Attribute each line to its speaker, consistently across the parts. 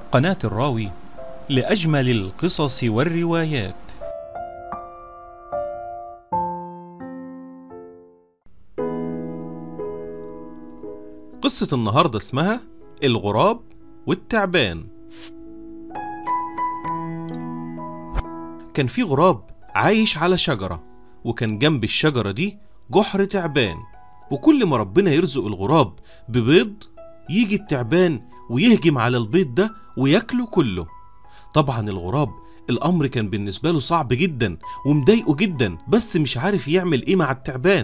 Speaker 1: قناة الراوي لأجمل القصص والروايات قصة النهاردة اسمها الغراب والتعبان كان في غراب عايش على شجرة وكان جنب الشجرة دي جحر تعبان وكل ما ربنا يرزق الغراب ببيض يجي التعبان ويهجم على البيض ده وياكله كله طبعا الغراب الأمر كان بالنسبة له صعب جدا ومضايقه جدا بس مش عارف يعمل ايه مع التعبان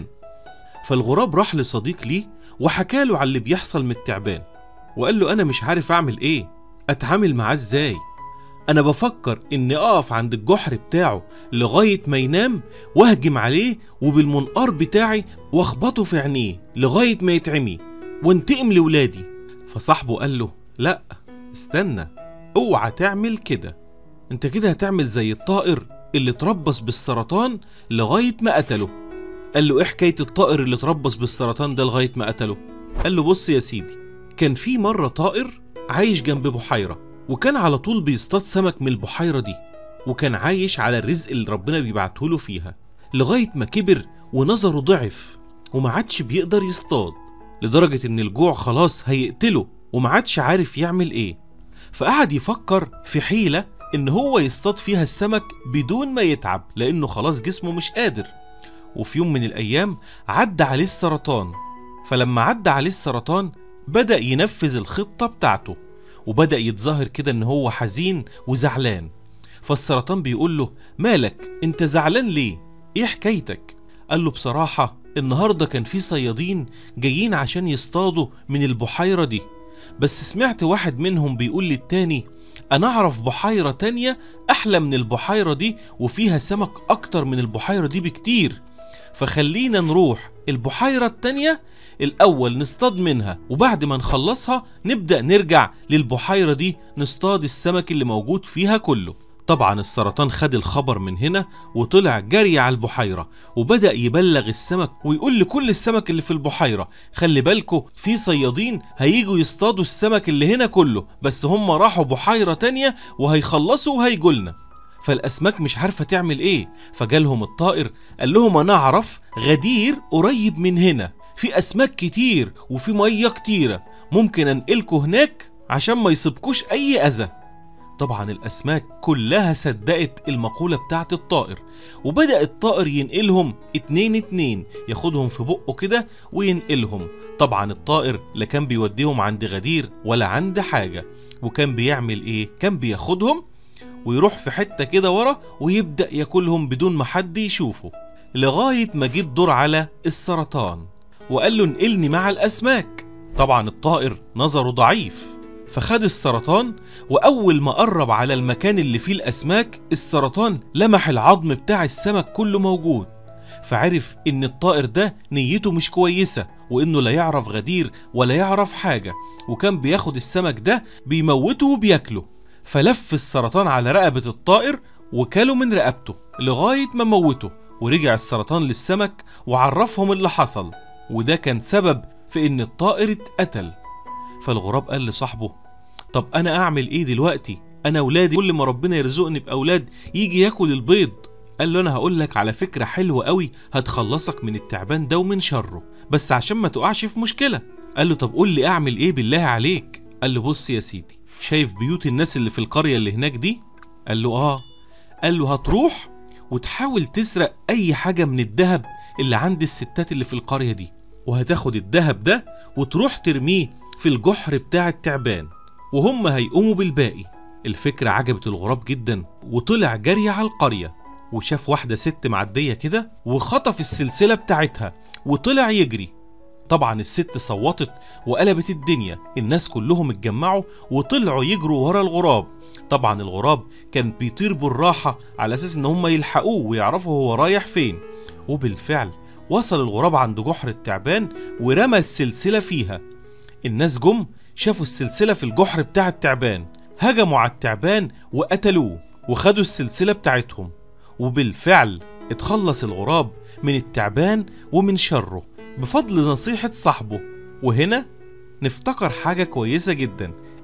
Speaker 1: فالغراب راح لصديق ليه وحكاله على اللي بيحصل من التعبان وقال له أنا مش عارف أعمل إيه أتعامل معاه إزاي أنا بفكر إني أقف عند الجحر بتاعه لغاية ما ينام وأهجم عليه وبالمنقار بتاعي وأخبطه في عينيه لغاية ما يتعمي وانتقم لولادي فصاحبه قال له لأ استنى اوعى تعمل كده انت كده هتعمل زي الطائر اللي اتربص بالسرطان لغاية ما قتله قال له ايه حكاية الطائر اللي اتربص بالسرطان ده لغاية ما قتله قال له بص يا سيدي كان في مرة طائر عايش جنب بحيرة وكان على طول بيصطاد سمك من البحيرة دي وكان عايش على الرزق اللي ربنا بيبعته له فيها لغاية ما كبر ونظره ضعف وما عادش بيقدر يصطاد لدرجة إن الجوع خلاص هيقتله وما عادش عارف يعمل إيه فقعد يفكر في حيلة إن هو يصطاد فيها السمك بدون ما يتعب لأنه خلاص جسمه مش قادر وفي يوم من الأيام عدى عليه السرطان فلما عدى عليه السرطان بدأ ينفذ الخطة بتاعته وبدأ يتظاهر كده إن هو حزين وزعلان فالسرطان بيقول له مالك انت زعلان ليه ايه حكايتك قال له بصراحة النهاردة كان في صيادين جايين عشان يصطادوا من البحيرة دي بس سمعت واحد منهم بيقول للتاني أنا أعرف بحيرة تانية أحلى من البحيرة دي وفيها سمك أكتر من البحيرة دي بكتير فخلينا نروح البحيرة التانية الأول نصطاد منها وبعد ما نخلصها نبدأ نرجع للبحيرة دي نصطاد السمك اللي موجود فيها كله طبعا السرطان خد الخبر من هنا وطلع جري على البحيرة وبدأ يبلغ السمك ويقول لكل السمك اللي في البحيرة خلي بالكوا في صيادين هيجوا يصطادوا السمك اللي هنا كله بس هم راحوا بحيرة تانية وهيخلصوا وهيجولنا فالأسماك مش عارفة تعمل إيه فجالهم الطائر قال لهم أنا أعرف غدير قريب من هنا في أسماك كتير وفي مية كتيرة ممكن أنقلكوا هناك عشان ما يصيبكوش أي أذى طبعا الأسماك كلها صدقت المقولة بتاعت الطائر وبدأ الطائر ينقلهم اتنين اتنين ياخدهم في بقه كده وينقلهم طبعا الطائر لا كان بيوديهم عند غدير ولا عند حاجة وكان بيعمل ايه كان بياخدهم ويروح في حتة كده ورا ويبدأ ياكلهم بدون ما حد يشوفه لغاية ما جه الدور على السرطان وقال له انقلني مع الأسماك طبعا الطائر نظره ضعيف فخد السرطان وأول ما قرب على المكان اللي فيه الأسماك السرطان لمح العظم بتاع السمك كله موجود فعرف إن الطائر ده نيته مش كويسة وإنه لا يعرف غدير ولا يعرف حاجة وكان بياخد السمك ده بيموته وبياكله فلف السرطان على رقبة الطائر وكله من رقبته لغاية ما موته ورجع السرطان للسمك وعرفهم اللي حصل وده كان سبب في إن الطائر اتقتل فالغراب قال لصاحبه طب انا اعمل ايه دلوقتي انا ولادي كل ما ربنا يرزقني باولاد يجي ياكل البيض قال له انا هقول لك على فكره حلوه قوي هتخلصك من التعبان ده ومن شره بس عشان ما تقعش في مشكله قال له طب قول لي اعمل ايه بالله عليك قال له بص يا سيدي شايف بيوت الناس اللي في القريه اللي هناك دي قال له اه قال له هتروح وتحاول تسرق اي حاجه من الذهب اللي عند الستات اللي في القريه دي وهتاخد الذهب ده وتروح ترميه في الجحر بتاع التعبان وهم هيقوموا بالباقي الفكرة عجبت الغراب جدا وطلع جري على القرية وشاف واحدة ست معدية كده وخطف السلسلة بتاعتها وطلع يجري طبعا الست صوتت وقلبت الدنيا الناس كلهم اتجمعوا وطلعوا يجروا ورا الغراب طبعا الغراب كان بيطير بالراحة على أساس إن هم يلحقوه ويعرفوا هو رايح فين وبالفعل وصل الغراب عند جحر التعبان ورمى السلسلة فيها الناس جم شافوا السلسلة في الجحر بتاع التعبان هجموا على التعبان وقتلوه وخدوا السلسلة بتاعتهم وبالفعل اتخلص الغراب من التعبان ومن شره بفضل نصيحة صاحبه وهنا نفتكر حاجة كويسة جدا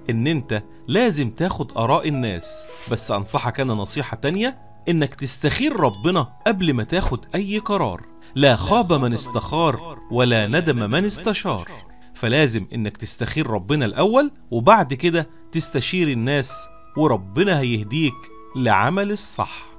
Speaker 1: ان انت لازم تاخد اراء الناس بس انصحك انا نصيحة تانية انك تستخير ربنا قبل ما تاخد اي قرار لا خاب من استخار ولا ندم من استشار فلازم انك تستخير ربنا الاول وبعد كده تستشير الناس وربنا هيهديك لعمل الصح